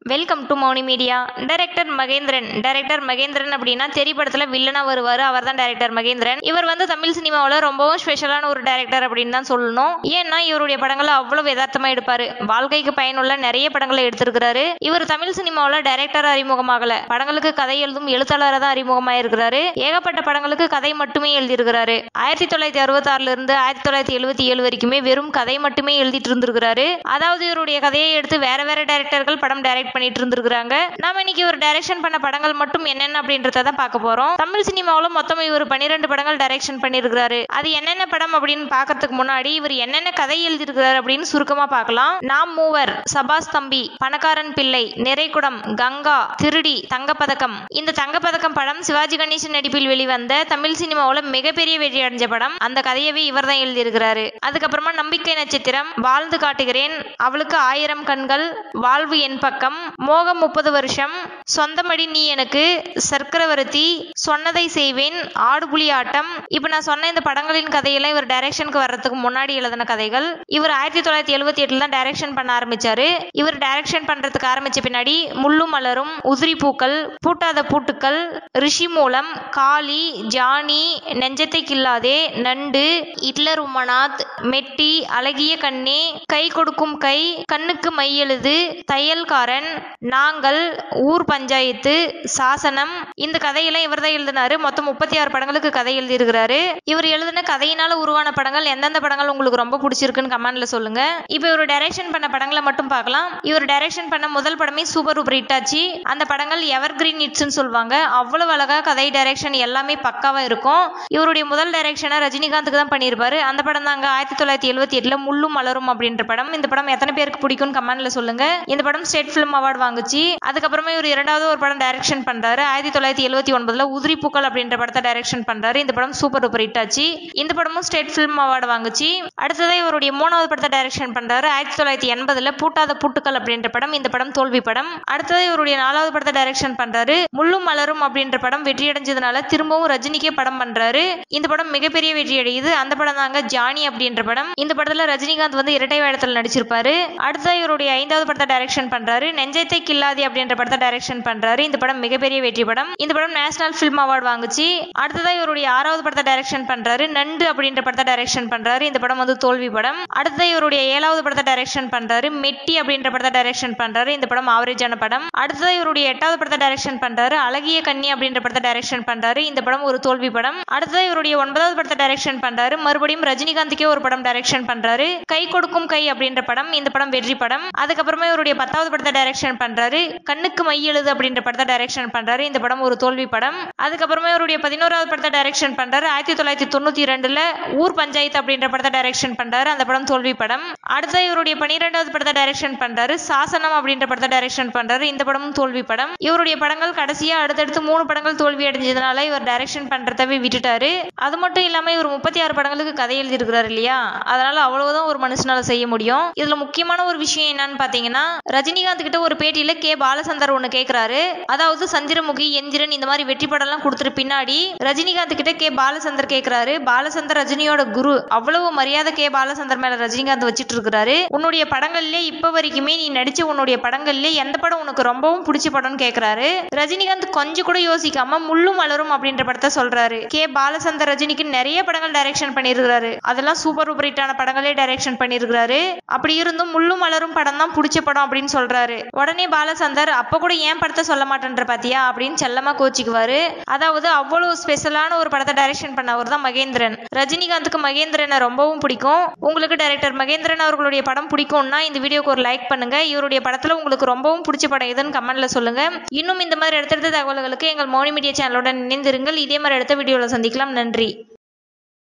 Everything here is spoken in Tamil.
welcome to Mouni media director Mahendran director Mahendran அப்படின்னா தெரி படத்துல வில்லனா வருவாரு அவர் தான் டைரக்டர் மகேந்திரன் இவர் வந்து தமிழ் சினிமாவில் ரொம்பவும் ஸ்பெஷலான ஒரு டைரக்டர் அப்படின்னு தான் சொல்லணும் ஏன்னா இவருடைய படங்களை அவ்வளவு யதார்த்தமா எடுப்பாரு வாழ்க்கைக்கு பயனுள்ள நிறைய படங்களை எடுத்திருக்கிறாரு இவர் தமிழ் சினிமாவில் டைரக்டர் அறிமுகமாகல படங்களுக்கு கதை எழுதும் எழுத்தாளராக தான் அறிமுகமாயிருக்கிறாரு ஏகப்பட்ட படங்களுக்கு கதை மட்டுமே எழுதியிருக்கிறாரு ஆயிரத்தி தொள்ளாயிரத்தி அறுபத்தி ஆறுல இருந்து ஆயிரத்தி தொள்ளாயிரத்தி எழுபத்தி ஏழு வரைக்குமே வெறும் கதை மட்டுமே எழுதிட்டு இருந்திருக்கிறாரு அதாவது இவருடைய கதையை எடுத்து வேற வேற டைரக்டர்கள் படம் டைரக்ட் பண்ணிட்டு இருந்திருக்காங்க நாம இன்னைக்கு இவர் டைரக்ஷன் பண்ண படங்கள் மட்டும் என்னென்ன அப்படின்றத தான் பார்க்க போறோம் தமிழ் சினிமாவில் மொத்தம் இவர் பன்னிரெண்டு படங்கள் டைரக்ஷன் பண்ணியிருக்கிறாரு அது என்னென்ன படம் அப்படின்னு பார்க்கறதுக்கு முன்னாடி இவர் என்னென்ன கதை எழுதியிருக்கிறாரு அப்படின்னு சுருக்கமா பார்க்கலாம் நாம் மூவர் சபாஸ் தம்பி பணக்காரன் பிள்ளை நிறைகுடம் கங்கா திருடி தங்கப்பதக்கம் இந்த தங்கப்பதக்கம் படம் சிவாஜி கணேசன் நடிப்பில் வெளிவந்த தமிழ் சினிமாவில் மிகப்பெரிய வெற்றி அடைஞ்ச படம் அந்த கதையவே இவர் தான் எழுதியிருக்கிறாரு அதுக்கப்புறமா நம்பிக்கை நட்சத்திரம் வாழ்ந்து காட்டுகிறேன் அவளுக்கு ஆயிரம் கண்கள் வாழ்வு என் பக்கம் மோகம் முப்பது வருஷம் சொந்தமடி நீ எனக்கு சர்க்கரவர்த்தி சொன்னதை செய்வேன் ஆடுபுலி ஆட்டம் இப்ப நான் சொன்ன இந்த படங்களின் கதையெல்லாம் இவர் டைரக்ஷனுக்கு வர்றதுக்கு முன்னாடி எழுதின கதைகள் இவர் ஆயிரத்தி தொள்ளாயிரத்தி எழுபத்தி எட்டுல தான் டைரக்ஷன் பண்ண ஆரம்பிச்சாரு இவர் டைரக்ஷன் பண்றதுக்கு ஆரம்பிச்ச பின்னாடி முள்ளும் மலரும் உதிரி பூக்கள் பூட்டாத பூட்டுக்கள் ரிஷி மூலம் காளி ஜானி நெஞ்சத்தை கில்லாதே நண்டு இட்லர் உமனாத் மெட்டி அழகிய கண்ணே கை கொடுக்கும் கை கண்ணுக்கு மையெழுது தையல்காரன் நாங்கள் ஊர் பஞ்சாயத்து சாசனம் இந்த கதையெல்லாம் இவர் தான் எழுதினாரு மொத்தம் முப்பத்தி ஆறு படங்களுக்கு கதை எழுதியிருக்கிறாரு இவர் எழுதின கதையினால உருவான படங்கள் எந்தெந்த படங்கள் உங்களுக்கு ரொம்ப பிடிச்சிருக்குன்னு கமெண்ட்ல சொல்லுங்க இப்போ இவர் டைரக்ஷன் பண்ண படங்களை மட்டும் பார்க்கலாம் இவர் டைரக்ஷன் பண்ண முதல் படமே சூப்பர் சூப்பர் ஹிட் ஆச்சு அந்த படங்கள் எவர் கிரீன் ஹிட்ஸ்னு சொல்லுவாங்க அவ்வளவு அழகா கதை டைரக்ஷன் எல்லாமே பக்காவா இருக்கும் இவருடைய முதல் டைரக்ஷனை ரஜினிகாந்துக்கு தான் பண்ணியிருப்பாரு அந்த படம் தாங்க ஆயிரத்தி தொள்ளாயிரத்தி எழுபத்தி எட்டுல முள்ளும் மலரும் அப்படின்ற படம் இந்த படம் எத்தனை பேருக்கு பிடிக்கும்னு கமெண்ட்ல சொல்லுங்க இந்த படம் ஸ்டேட் ஃபிலிம் அவார்டு வாங்குச்சு அதுக்கப்புறமா இவர் இரண்டாவது ஒரு படம் டைரக்ஷன் பண்றாரு ஆயிரத்தி தொள்ளாயிரத்தி எழுபத்தி ஒன்பதுல உதிரி பூக்கள் அப்படின்ற படத்தை டைரக்ஷன் பண்றாரு இந்த படம் சூப்பர் டூப்பர் ஹிட் ஆச்சு இந்த படமும் ஸ்டேட் ஃபிலிம் அவார்டு வாங்குச்சு அடுத்ததா இவருடைய மூணாவது படத்தை டைரக்ஷன் பண்றாரு ஆயிரத்தி தொள்ளாயிரத்தி எண்பதுல பூட்டாத பூட்டுக்கள் அப்படின்ற படம் இந்த படம் தோல்வி படம் அடுத்தது இவருடைய நாலாவது படத்தை டைரக்ஷன் பண்றாரு முள்ளும் மலரும் அப்படின்ற படம் வெற்றி அடைஞ்சதுனால திரும்பவும் ரஜினிக்கே படம் பண்றாரு இந்த படம் மிகப்பெரிய வெற்றி அடையுது அந்த படம் தாங்க ஜானி அப்படின்ற படம் இந்த படத்துல ரஜினிகாந்த் வந்து இரட்டை வேடத்தில் நடிச்சிருப்பாரு அடுத்தது இவருடைய ஐந்தாவது படத்தை டைரக்ஷன் பண்றாரு நெஞ்சத்தை கில்லாதி அப்படின்ற படத்தை டைரக்ஷன் பண்றாரு இந்த படம் மிகப்பெரிய வெற்றி படம் இந்த படம் நேஷனல் ஃபிலிம் அவார்டு வாங்குச்சு அடுத்ததா இவருடைய ஆறாவது படத்தை டைரக்ஷன் பண்றாரு நண்டு அப்படின்ற படத்தை டைரக்ஷன் பண்றாரு இந்த படம் வந்து தோல்வி படம் அடுத்தது இவருடைய ஏழாவது படத்தை டைரக்ஷன் பண்றாரு மெட்டி அப்படின்ற படத்தை டைரக்ஷன் பண்றாரு இந்த படம் ஆவரேஜான படம் அடுத்தது இவருடைய எட்டாவது படத்தை டைரக்ஷன் பண்றாரு அழகிய கன்னி அப்படின்ற படத்தை டைரக்ஷன் பண்றாரு இந்த படம் ஒரு தோல்வி படம் அடுத்தது இவருடைய ஒன்பதாவது படத்தை டைரக்ஷன் பண்றாரு மறுபடியும் ரஜினிகாந்துக்கே ஒரு படம் டைரக்ஷன் பண்றாரு கை கொடுக்கும் கை அப்படின்ற படம் இந்த படம் வெற்றி படம் அதுக்கப்புறமா இவருடைய பத்தாவது படத்தை டைரக்ஷன் பண்றாரு கண்ணுக்கு மை எழுது அப்படின்ற படத்தை டைரக்ஷன் பண்றாரு இந்த படம் ஒரு தோல்வி படம் அதுக்கப்புறமா இவருடைய பதினோராவது படத்தை டைரக்ஷன் பண்றாரு ஆயிரத்தி தொள்ளாயிரத்தி தொண்ணூத்தி ரெண்டுல ஊர் பஞ்சாயத்து அப்படின்ற படத்தை டைரக்ஷன் பண்றாரு அந்த படம் தோல்வி படம் அடுத்த இவருடைய பனிரெண்டாவது படத்தை டைரக்ஷன் பண்றாரு சாசனம் அப்படின்ற படத்தை டைரக்ஷன் பண்றாரு இந்த படமும் தோல்வி படம் இவருடைய படங்கள் கடைசியா அடுத்தடுத்து மூணு படங்கள் தோல்வி அடைஞ்சதுனால இவர் டைரக்ஷன் பண்றதவே விட்டுட்டாரு அது மட்டும் இல்லாம இவர் முப்பத்தி ஆறு படங்களுக்கு கதை எழுதியிருக்கிறாரு இல்லையா அதனால அவ்வளவுதான் ஒரு மனுஷனால செய்ய முடியும் இதுல முக்கியமான ஒரு விஷயம் என்னன்னு பாத்தீங்கன்னா ரஜினிகாந்த் கிட்ட ஒரு பேட்டியில கே பாலசந்தர் ஒண்ணு கேக்குறாரு அதாவது சந்திரமுகி எந்திரன் இந்த மாதிரி வெற்றி படம் எல்லாம் கொடுத்துட்டு பின்னாடி ரஜினிகாந்த் கிட்ட கே பாலசந்தர் கேக்குறாரு பாலசந்தர் ரஜினியோட குரு அவ்வளவு மரியாதை கே பாலசந்தர் மேல ரஜினிகாந்த் வச்சிட்டு இருக்கிறாரு உன்னுடைய படங்கள்ல இப்ப வரைக்குமே நீ நடிச்ச உன்னுடைய படங்கள்ல எந்த படம் உனக்கு ரொம்பவும் பிடிச்ச படம்னு கேக்குறாரு ரஜினிகாந்த் கொஞ்சம் கூட யோசிக்காம முள்ளும் மலரும் அப்படின்ற படத்தை சொல்றாரு கே பாலசந்தர் ரஜினிக்கு நிறைய படங்கள் டைரக்ஷன் பண்ணியிருக்கிறாரு அதெல்லாம் சூப்பர் சூப்பர் ஹிட்டான படங்களே டைரக்ஷன் பண்ணியிருக்கிறாரு அப்படி இருந்தும் முள்ளும் மலரும் படம் தான் பிடிச்ச படம் அப்படின்னு சொல்றாரு உடனே பாலசந்தர் அப்ப கூட ஏன் படத்தை சொல்ல மாட்டேன்ற பாத்தியா அப்படின்னு செல்லமா கோச்சிக்குவாரு அதாவது அவ்வளவு ஸ்பெஷலான ஒரு படத்தை டைரக்ஷன் பண்ணவர் தான் மகேந்திரன் ரஜினிகாந்துக்கு மகேந்திரனை ரொம்பவும் பிடிக்கும் உங்களுக்கு டைரக்டர் மகேந்திரன் அவர்களுடைய படம் பிடிக்கும்னா இந்த வீடியோக்கு ஒரு லைக் பண்ணுங்க இவருடைய படத்துல உங்களுக்கு ரொம்பவும் பிடிச்ச படம் எதுன்னு கமெண்ட்ல சொல்லுங்க இன்னும் இந்த மாதிரி அடுத்தடுத்த தகவல்களுக்கு எங்கள் மௌனி மீடியா சேனலுடன் இணைந்திருங்கள் இதே மாதிரி அடுத்த வீடியோவில் சந்திக்கலாம் நன்றி